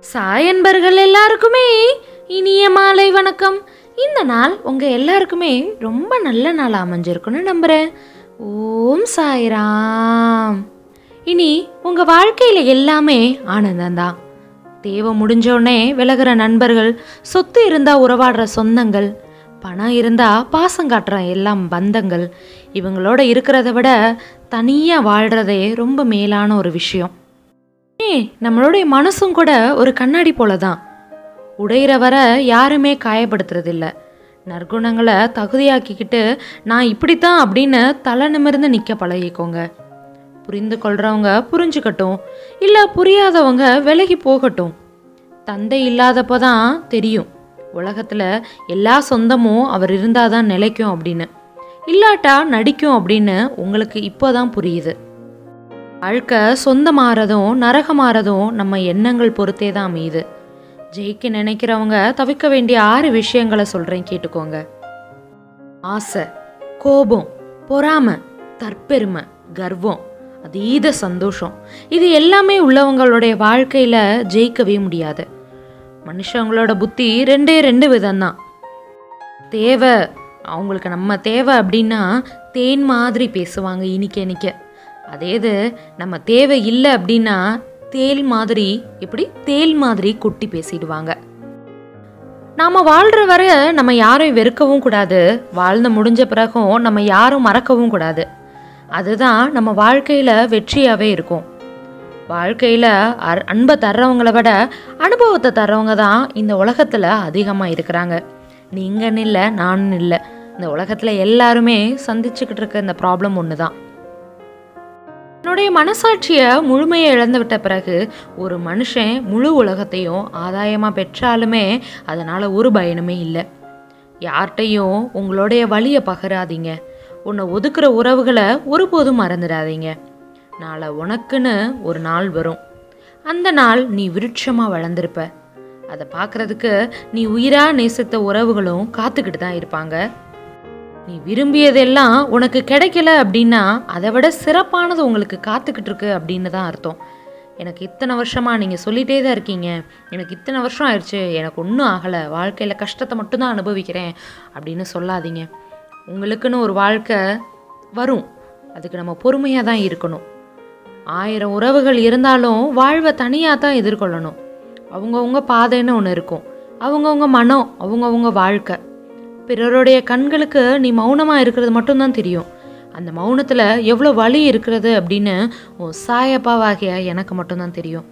சாயன்பர்கள் எல்லாருக்குமே இனிய மாலை வணக்கம் இந்த நாள் உங்க எல்லாருக்குமே ரொம்ப நல்ல நாள் அமைஞ்சிருக்குன்னு நம்புறேன் ஓம் சாய்ராம் இனி உங்க வாழ்க்கையில எல்லாமே ஆனந்தம்தான் தேவை முடிஞ்சோடனே விலகுற நண்பர்கள் சொத்து இருந்தா உறவாடுற சொந்தங்கள் பணம் இருந்தா பாசம் காட்டுற எல்லாம் பந்தங்கள் இவங்களோட இருக்கிறத விட தனியா வாழ்றதே ரொம்ப மேலான ஒரு விஷயம் ஏ நம்மளுடைய மனசும் கூட ஒரு கண்ணாடி போல தான் உடையிற வர யாருமே காயப்படுத்துறதில்ல நற்குணங்களை தகுதியாக்கிக்கிட்டு நான் இப்படித்தான் அப்படின்னு தலை நிமிர்ந்து நிற்க பழகிக்கோங்க புரிந்து கொள்றவங்க புரிஞ்சுக்கட்டும் இல்லை புரியாதவங்க விலகி போகட்டும் தந்தை இல்லாதப்போ தான் தெரியும் உலகத்தில் எல்லா சொந்தமும் அவர் இருந்தால் தான் நிலைக்கும் அப்படின்னு இல்லாட்டா நடிக்கும் அப்படின்னு உங்களுக்கு இப்போதான் புரியுது வாழ்க்கை சொந்தமாறதும் நரகமாறதும் நம்ம எண்ணங்கள் பொறுத்தே தான் அமையுது ஜெயிக்க நினைக்கிறவங்க தவிர்க்க வேண்டிய ஆறு விஷயங்களை சொல்கிறேன் கேட்டுக்கோங்க ஆசை கோபம் பொறாமை தற்பெருமை கர்வம் அதீத சந்தோஷம் இது எல்லாமே உள்ளவங்களுடைய வாழ்க்கையில் ஜெயிக்கவே முடியாது மனுஷங்களோட புத்தி ரெண்டே ரெண்டு விதம்தான் தேவை அவங்களுக்கு நம்ம தேவை அப்படின்னா தேன் மாதிரி பேசுவாங்க இனிக்க இனிக்க அதே இது நம்ம தேவை இல்லை அப்படின்னா தேல் மாதிரி இப்படி தேல் மாதிரி கொட்டி பேசிடுவாங்க நாம் வாழ்கிற வரை நம்ம யாரையும் வெறுக்கவும் கூடாது வாழ்ந்து முடிஞ்ச பிறகும் நம்ம யாரும் மறக்கவும் கூடாது அதுதான் நம்ம வாழ்க்கையில் வெற்றியாகவே இருக்கும் வாழ்க்கையில் அர் அன்பை தர்றவங்கள விட அனுபவத்தை தர்றவங்க தான் இந்த உலகத்தில் அதிகமாக இருக்கிறாங்க நீங்கன்னு இல்லை நானும் இல்லை இந்த உலகத்தில் எல்லாருமே சந்திச்சுக்கிட்டு இருக்க இந்த ப்ராப்ளம் ஒன்று தான் என்னுடைய மனசாட்சியை முழுமையை இழந்து விட்ட பிறகு ஒரு மனுஷன் முழு உலகத்தையும் ஆதாயமாக பெற்றாலுமே அதனால் ஒரு பயனுமே இல்லை யார்கிட்டையும் உங்களுடைய வழியை பகிராதீங்க உன்னை ஒதுக்குற உறவுகளை ஒருபோதும் மறந்துடாதீங்க நாளை உனக்குன்னு ஒரு நாள் வரும் அந்த நாள் நீ விருட்சமாக வளர்ந்துருப்ப அதை பார்க்குறதுக்கு நீ உயிராக நேசித்த உறவுகளும் காத்துக்கிட்டு தான் இருப்பாங்க நீ விரும்பியதெல்லாம் உனக்கு கிடைக்கல அப்படின்னா அதை விட சிறப்பானது உங்களுக்கு காத்துக்கிட்டு இருக்கு அப்படின்னு தான் அர்த்தம் எனக்கு இத்தனை வருஷமாக நீங்கள் சொல்லிகிட்டே தான் இருக்கீங்க எனக்கு இத்தனை வருஷம் ஆயிடுச்சு எனக்கு ஒன்றும் ஆகலை வாழ்க்கையில் கஷ்டத்தை மட்டும்தான் அனுபவிக்கிறேன் அப்படின்னு சொல்லாதீங்க உங்களுக்குன்னு ஒரு வாழ்க்கை வரும் அதுக்கு நம்ம பொறுமையாக தான் இருக்கணும் ஆயிரம் உறவுகள் இருந்தாலும் வாழ்வை தனியாக தான் எதிர்கொள்ளணும் அவங்கவுங்க பாதைன்னு ஒன்று இருக்கும் அவங்கவுங்க மனம் அவங்கவுங்க வாழ்க்கை பிறருடைய கண்களுக்கு நீ மௌனமாக இருக்கிறது மட்டும்தான் தெரியும் அந்த மௌனத்தில் எவ்வளோ வலி இருக்கிறது அப்படின்னு உன் சாயப்பாவாகிய எனக்கு மட்டும்தான் தெரியும்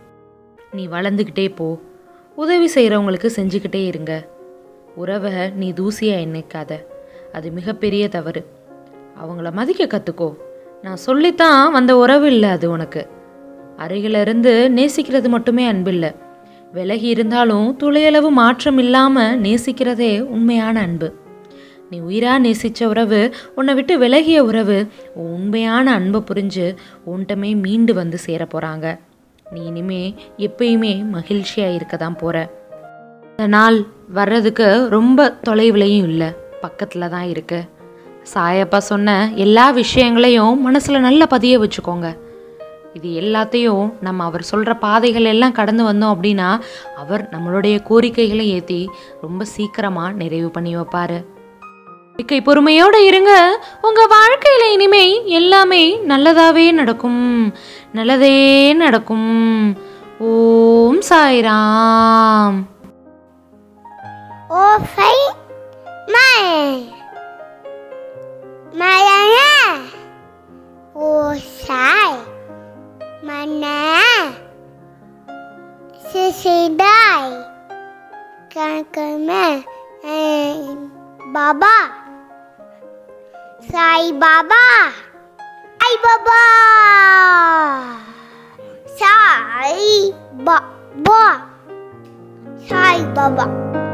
நீ வளர்ந்துக்கிட்டே போ உதவி செய்கிறவங்களுக்கு செஞ்சுக்கிட்டே இருங்க உறவை நீ தூசியாக எண்ணிக்காத அது மிகப்பெரிய தவறு அவங்கள மதிக்க கற்றுக்கோ நான் சொல்லித்தான் வந்த உறவு இல்லை அது உனக்கு அருகில இருந்து நேசிக்கிறது மட்டுமே அன்பில்லை விலகி இருந்தாலும் துளையளவு மாற்றம் இல்லாமல் நேசிக்கிறதே உண்மையான அன்பு நீ உயிராக நேசித்த உறவு உன்னை விட்டு விலகிய உறவு உன் உண்மையான அன்பை புரிஞ்சு உன்ட்டமே மீண்டு வந்து சேர போகிறாங்க நீ இனிமே எப்பயுமே மகிழ்ச்சியாக இருக்க தான் போகிற இந்த நாள் வர்றதுக்கு ரொம்ப தொலைவுலையும் இல்லை பக்கத்தில் தான் இருக்கு சாயப்பா சொன்ன எல்லா விஷயங்களையும் மனசில் நல்லா பதிய வச்சுக்கோங்க இது எல்லாத்தையும் நம்ம அவர் சொல்கிற பாதைகள் எல்லாம் கடந்து வந்தோம் அப்படின்னா அவர் நம்மளுடைய கோரிக்கைகளை ஏற்றி ரொம்ப சீக்கிரமாக நிறைவு பண்ணி வைப்பார் மிக்கை பொறுமையோடு இருங்க உங்கள் வாழ்க்கையில் இனிமே எல்லாமே நல்லதாகவே நடக்கும் நல்லதே நடக்கும் ஓம் Sairam Ô phấy mày Mày là nha Ô sai Mana Sisi dai Kan kena Baba Sai Baba Ai Baba Sai Baba Sai Baba